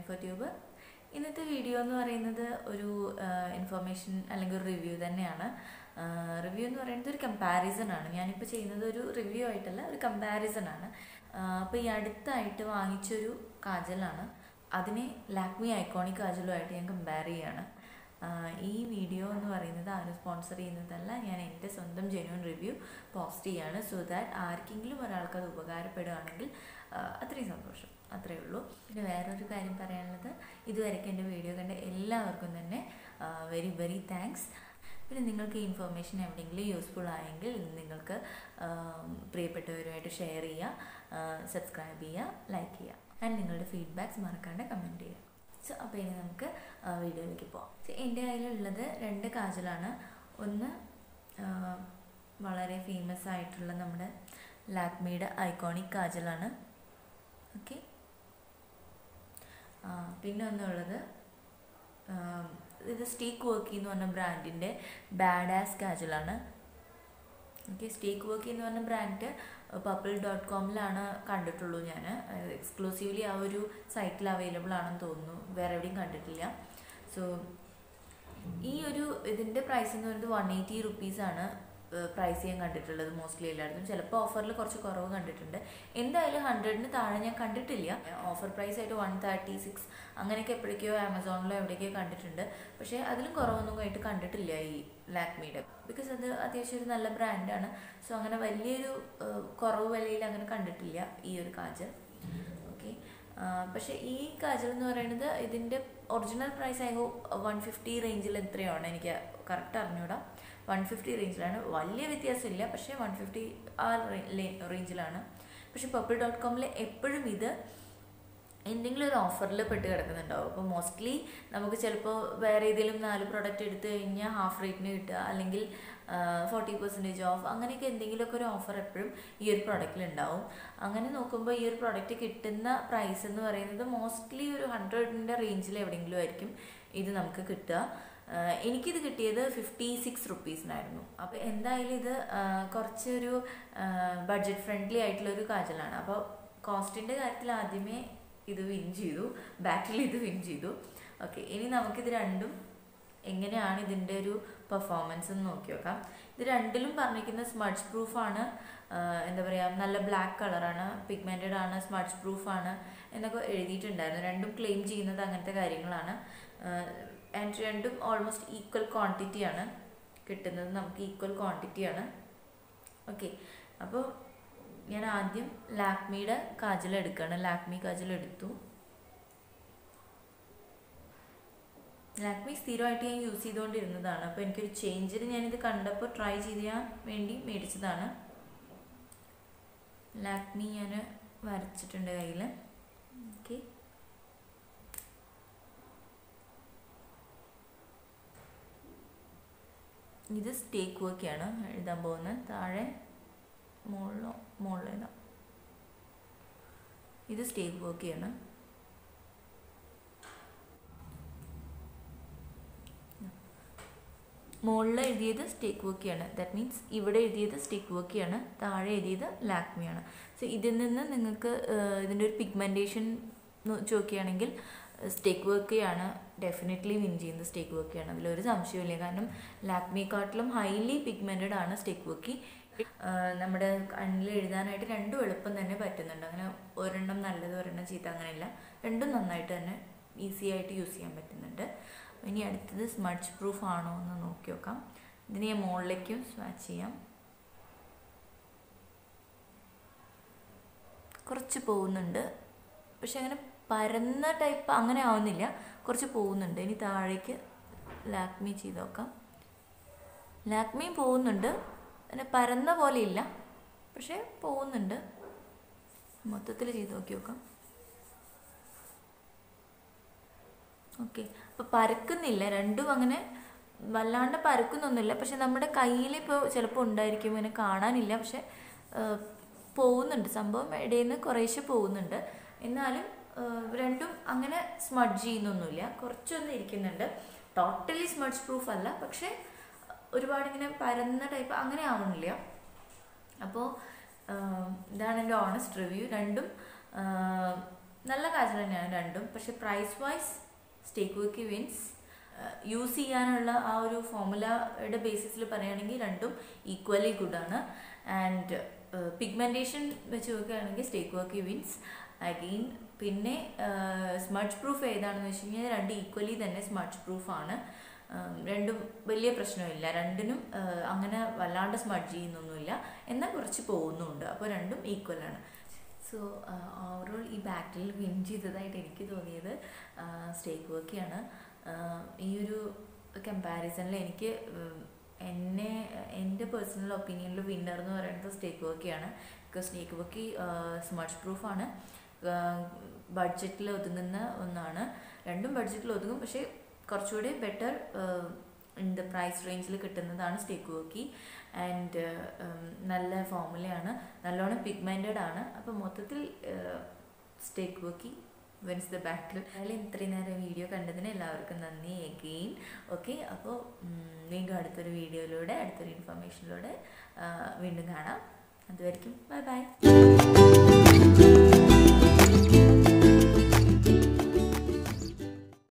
info tube ഇന്നത്തെ video എന്ന് പറയുന്നത് ഒരു ഇൻഫർമേഷൻ അല്ലെങ്കിൽ ഒരു റിവ്യൂ തന്നെയാണ് റിവ്യൂ എന്ന് പറയുന്നത് ഒരു കമ്പാരിസൺ ആണ് ഞാനിപ്പോൾ ചെയ്യുന്നത് ഒരു റിവ്യൂ ആയിട്ടല്ല ഒരു കമ്പാരിസൺ ആണ് അപ്പോൾ ഈ അടുത്തായിട്ട് വാങ്ങിച്ചൊരു കാജലാണ് അതിനെ ലാക്മി ഐക്കോണിക് കാജലുമായിട്ട് ഞാൻ കമ്പയർ ചെയ്യാണ് ഈ വീഡിയോ എന്ന് പറയുന്നത് ആരും സ്പോൺസർ ചെയ്യുന്നതല്ല ഞാൻ എൻ്റെ സ്വന്തം ജെന്യൂൻ റിവ്യൂ പോസ്റ്റ് ചെയ്യാണ് സോ ദാറ്റ് ആർക്കെങ്കിലും ഒരാൾക്ക് അത് ഉപകാരപ്പെടുകയാണെങ്കിൽ അത്രയും സന്തോഷം അത്രയേ ഉള്ളൂ പിന്നെ വേറൊരു കാര്യം പറയാനുള്ളത് ഇതുവരെയ്ക്ക് എൻ്റെ വീഡിയോ കണ്ട എല്ലാവർക്കും തന്നെ വെരി വെരി താങ്ക്സ് പിന്നെ നിങ്ങൾക്ക് ഈ ഇൻഫർമേഷൻ എവിടെയെങ്കിലും യൂസ്ഫുൾ ആയെങ്കിൽ നിങ്ങൾക്ക് പ്രിയപ്പെട്ടവരുമായിട്ട് ഷെയർ ചെയ്യുക സബ്സ്ക്രൈബ് ചെയ്യുക ലൈക്ക് ചെയ്യുക ആൻഡ് നിങ്ങളുടെ ഫീഡ്ബാക്ക്സ് മറക്കാണ്ട് കമൻറ്റ് ചെയ്യുക സോ അപ്പോൾ ഇനി നമുക്ക് വീഡിയോയിലേക്ക് പോകാം എൻ്റെ കയ്യിലുള്ളത് രണ്ട് കാജലാണ് ഒന്ന് വളരെ ഫേമസ് ആയിട്ടുള്ള നമ്മുടെ ലാക്മിയുടെ ഐക്കോണിക് കാജലാണ് ഓക്കെ പിന്നെ ഒന്നുള്ളത് ഇത് സ്റ്റീക്ക് വർക്കി എന്ന് പറഞ്ഞ ബ്രാൻഡിൻ്റെ ബാഡ് ആസ് കാജലാണ് ഓക്കെ സ്റ്റേക്ക് വർക്കി എന്ന് പറഞ്ഞ ബ്രാൻഡ് പപ്പിൾ ഡോട്ട് കോമിലാണ് കണ്ടിട്ടുള്ളൂ ഞാൻ എക്സ്ക്ലൂസീവ്ലി ആ ഒരു സൈറ്റിൽ അവൈലബിൾ ആണെന്ന് തോന്നുന്നു വേറെ എവിടെയും കണ്ടിട്ടില്ല സോ ഈ ഒരു ഇതിൻ്റെ പ്രൈസ് എന്ന് പറയുന്നത് വൺ എയ്റ്റി റുപ്പീസാണ് പ്രൈസ് ഞാൻ കണ്ടിട്ടുള്ളത് മോസ്റ്റ്ലി എല്ലായിടത്തും ചിലപ്പോൾ ഓഫറിൽ കുറച്ച് കുറവ് കണ്ടിട്ടുണ്ട് എന്തായാലും ഹൺഡ്രഡിന് താഴെ ഞാൻ കണ്ടിട്ടില്ല ഓഫർ പ്രൈസ് ആയിട്ട് വൺ തേർട്ടി സിക്സ് അങ്ങനെയൊക്കെ എപ്പോഴേക്കോ ആമസോണിലോ എവിടെയൊക്കെയോ കണ്ടിട്ടുണ്ട് പക്ഷേ അതിലും കുറവൊന്നും ആയിട്ട് കണ്ടിട്ടില്ല ഈ ലാക്മിയുടെ ബിക്കോസ് അത് അത്യാവശ്യം ഒരു നല്ല ബ്രാൻഡാണ് സോ അങ്ങനെ വലിയൊരു കുറവ് വിലയിൽ അങ്ങനെ കണ്ടിട്ടില്ല ഈ ഒരു കാജൽ ഓക്കെ പക്ഷേ ഈ കാജൽ എന്ന് പറയുന്നത് ഇതിൻ്റെ ഒറിജിനൽ പ്രൈസ് ആയി വൺ ഫിഫ്റ്റി റേഞ്ചിൽ എത്രയാണ് എനിക്ക് കറക്റ്റ് അറിഞ്ഞൂടാ വൺ ഫിഫ്റ്റി റേഞ്ചിലാണ് വലിയ വ്യത്യാസമില്ല പക്ഷേ വൺ ഫിഫ്റ്റി ആ റേഞ്ചിലാണ് പക്ഷേ പപ്പിൾ ഡോട്ട് കോമിൽ എപ്പോഴും ഇത് എന്തെങ്കിലും ഒരു ഓഫറിൽ പെട്ട് കിടക്കുന്നുണ്ടാവും അപ്പോൾ മോസ്റ്റ്ലി നമുക്ക് ചിലപ്പോൾ വേറെ ഏതെങ്കിലും നാല് പ്രോഡക്റ്റ് എടുത്തു കഴിഞ്ഞാൽ ഹാഫ് റേറ്റിന് കിട്ടുക അല്ലെങ്കിൽ ഫോർട്ടി പെർസെൻറ്റേജ് ഓഫ് അങ്ങനെയൊക്കെ എന്തെങ്കിലുമൊക്കെ ഒരു ഓഫർ എപ്പോഴും ഈ ഒരു പ്രൊഡക്റ്റിൽ ഉണ്ടാവും അങ്ങനെ നോക്കുമ്പോൾ ഈ ഒരു പ്രൊഡക്റ്റ് കിട്ടുന്ന പ്രൈസ് എന്ന് പറയുന്നത് മോസ്റ്റ്ലി ഒരു ഹൺഡ്രഡിൻ്റെ റേഞ്ചിൽ എവിടെയെങ്കിലും ആയിരിക്കും ഇത് നമുക്ക് കിട്ടുക എനിക്കിത് കിട്ടിയത് ഫിഫ്റ്റി സിക്സ് റുപ്പീസിനായിരുന്നു അപ്പോൾ എന്തായാലും ഇത് കുറച്ചൊരു ബഡ്ജറ്റ് ഫ്രണ്ട്ലി ആയിട്ടുള്ളൊരു കാജലാണ് അപ്പോൾ കോസ്റ്റിൻ്റെ കാര്യത്തിൽ ആദ്യമേ ഇത് വിൻ ചെയ്തു ബാറ്റിൽ ഇത് വിൻ ചെയ്തു ഓക്കെ ഇനി നമുക്കിത് രണ്ടും എങ്ങനെയാണ് ഇതിൻ്റെ ഒരു പെർഫോമൻസ് എന്ന് നോക്കി നോക്കാം ഇത് രണ്ടിലും പറഞ്ഞിരിക്കുന്ന സ്മഡ്ജ് പ്രൂഫാണ് എന്താ പറയുക നല്ല ബ്ലാക്ക് കളറാണ് പിഗ്മെൻറ്റഡ് ആണ് സ്മഡ്ജ് പ്രൂഫാണ് എന്നൊക്കെ എഴുതിയിട്ടുണ്ടായിരുന്നു രണ്ടും ക്ലെയിം ചെയ്യുന്നത് അങ്ങനത്തെ കാര്യങ്ങളാണ് ആൻഡ് രണ്ടും ഓൾമോസ്റ്റ് ഈക്വൽ ക്വാണ്ടിറ്റിയാണ് കിട്ടുന്നത് നമുക്ക് ഈക്വൽ ക്വാണ്ടിറ്റിയാണ് ഓക്കെ അപ്പോൾ ഞാൻ ആദ്യം ലാക്മിയുടെ കാജൽ എടുക്കുകയാണ് ലാക്മി കാജൽ എടുത്തു ലാക്മി സ്ഥിരമായിട്ട് ഞാൻ യൂസ് ചെയ്തുകൊണ്ടിരുന്നതാണ് അപ്പോൾ എനിക്കൊരു ചേഞ്ചിന് ഞാനിത് കണ്ടപ്പോൾ ട്രൈ ചെയ്യാൻ വേണ്ടി മേടിച്ചതാണ് ലാക്മി ഞാൻ വരച്ചിട്ടുണ്ട് കയ്യിൽ ഓക്കെ ഇത് സ്റ്റേക്ക് വർക്കാണ് എഴുതാൻ പോകുന്നത് താഴെ മുകളിലോ മുകളിലേതാ ഇത് സ്റ്റേക്ക് വർക്കാണ് മുകളിൽ എഴുതിയത് സ്റ്റേക്ക് വർക്കിയാണ് ദാറ്റ് മീൻസ് ഇവിടെ എഴുതിയത് സ്റ്റേക്ക് വർക്കിയാണ് താഴെ എഴുതിയത് ലാക്മിയാണ് സോ ഇതിൽ നിന്ന് നിങ്ങൾക്ക് ഇതിൻ്റെ ഒരു പിഗ്മെൻറ്റേഷൻ ചോദിക്കുകയാണെങ്കിൽ സ്റ്റേക്ക് വർക്കിയാണ് ഡെഫിനറ്റ്ലി വിൻ ചെയ്യുന്നത് സ്റ്റേക്ക് വർക്കിയാണ് അതിലൊരു സംശയമില്ല കാരണം ലാക്മിയെക്കാട്ടിലും ഹൈലി പിഗ്മെൻറ്റഡ് ആണ് സ്റ്റേക്ക് വർക്കി നമ്മുടെ കണ്ണിൽ എഴുതാനായിട്ട് രണ്ടും എളുപ്പം തന്നെ പറ്റുന്നുണ്ട് അങ്ങനെ ഒരെണ്ണം നല്ലത് ഒരെണ്ണം ചീത്ത അങ്ങനെയില്ല രണ്ടും നന്നായിട്ട് തന്നെ ഈസി ആയിട്ട് യൂസ് ചെയ്യാൻ പറ്റുന്നുണ്ട് ഇനി അടുത്തത് സ്മഡ്ജ് പ്രൂഫ് ആണോ എന്ന് നോക്കി നോക്കാം ഇതിന് ഞാൻ മുകളിലേക്കും സ്വാച്ച് ചെയ്യാം കുറച്ച് പോകുന്നുണ്ട് പക്ഷെ അങ്ങനെ പരന്ന ടൈപ്പ് അങ്ങനെ ആവുന്നില്ല കുറച്ച് പോകുന്നുണ്ട് ഇനി താഴേക്ക് ലാക്മി ചെയ്ത് നോക്കാം ലാക്മിയും പോകുന്നുണ്ട് പിന്നെ പരന്ന പോലെ ഇല്ല പക്ഷേ പോകുന്നുണ്ട് മൊത്തത്തിൽ ചെയ്ത് നോക്കി നോക്കാം ഓക്കെ അപ്പോൾ പരക്കുന്നില്ല രണ്ടും അങ്ങനെ വല്ലാണ്ട് പരക്കുന്നൊന്നുമില്ല പക്ഷെ നമ്മുടെ കയ്യിൽ ഇപ്പോൾ ചിലപ്പോൾ ഉണ്ടായിരിക്കും ഇങ്ങനെ കാണാനില്ല പക്ഷെ പോകുന്നുണ്ട് സംഭവം ഇടയിൽ നിന്ന് കുറേശ്ശെ പോകുന്നുണ്ട് എന്നാലും രണ്ടും അങ്ങനെ സ്മഡ്ജ് ചെയ്യുന്നൊന്നുമില്ല കുറച്ചൊന്നും ഇരിക്കുന്നുണ്ട് ടോട്ടലി സ്മഡ്ജ് പ്രൂഫ് അല്ല പക്ഷേ ഒരുപാട് ഇങ്ങനെ പരന്ന ടൈപ്പ് അങ്ങനെ ആവണില്ല അപ്പോൾ ഇതാണ് എൻ്റെ ഓണസ്റ്റ് റിവ്യൂ രണ്ടും നല്ല കാജൽ തന്നെയാണ് രണ്ടും പക്ഷെ പ്രൈസ് വൈസ് സ്റ്റേക്ക് വോക്കി വിൻസ് യൂസ് ചെയ്യാനുള്ള ആ ഒരു ഫോമുലയുടെ ബേസിസിൽ പറയുകയാണെങ്കിൽ രണ്ടും ഈക്വലി ഗുഡാണ് ആൻഡ് പിഗ്മെൻറ്റേഷൻ വെച്ച് നോക്കുകയാണെങ്കിൽ സ്റ്റേക്ക് വോക്കി വിൻസ് അഗെയിൻ പിന്നെ സ്മഡ്ജ് പ്രൂഫ് ഏതാണെന്ന് വെച്ച് കഴിഞ്ഞാൽ രണ്ട് ഈക്വലി തന്നെ സ്മഡ്ജ് പ്രൂഫാണ് രണ്ടും വലിയ പ്രശ്നമില്ല രണ്ടിനും അങ്ങനെ വല്ലാണ്ട് സ്മഡ്ജ് ചെയ്യുന്നൊന്നുമില്ല എന്നാൽ കുറച്ച് പോകുന്നുമുണ്ട് അപ്പോൾ രണ്ടും ഈക്വലാണ് സോ ഓവറോൾ ഈ ബാറ്റിൽ വിൻ ചെയ്തതായിട്ട് എനിക്ക് തോന്നിയത് സ്റ്റേക്ക് വർക്കിയാണ് ഈ ഒരു കമ്പാരിസണിൽ എനിക്ക് എന്നെ എൻ്റെ പേഴ്സണൽ ഒപ്പീനിയനിൽ വിന്നർ എന്ന് പറയുന്നത് സ്റ്റേക്ക് വർക്കിയാണ് ബിക്കോസ് സ്റ്റേക്ക് വർക്കി സ്മഡ്ജ് പ്രൂഫാണ് ബഡ്ജറ്റിൽ ഒതുങ്ങുന്ന ഒന്നാണ് രണ്ടും ബഡ്ജറ്റിൽ ഒതുങ്ങും പക്ഷേ കുറച്ചുകൂടി ബെറ്റർ ഇൻ ദ പ്രൈസ് റേഞ്ചിൽ കിട്ടുന്നതാണ് സ്റ്റേക്ക് വർക്കി ആൻഡ് നല്ല ഫോമുലയാണ് നല്ലോണം പിഗ്മെൻറ്റഡ് ആണ് അപ്പോൾ മൊത്തത്തിൽ Stay Quirky wins the battle അതിൽ ഇത്രയും നേരം വീഡിയോ കണ്ടതിന് എല്ലാവർക്കും നന്ദി എഗെയിൻ ഓക്കെ അപ്പോൾ വീണ്ടും അടുത്തൊരു വീഡിയോയിലൂടെ അടുത്തൊരു ഇൻഫർമേഷനിലൂടെ വീണ്ടും കാണാം അതുവരെയും ബൈ ബൈ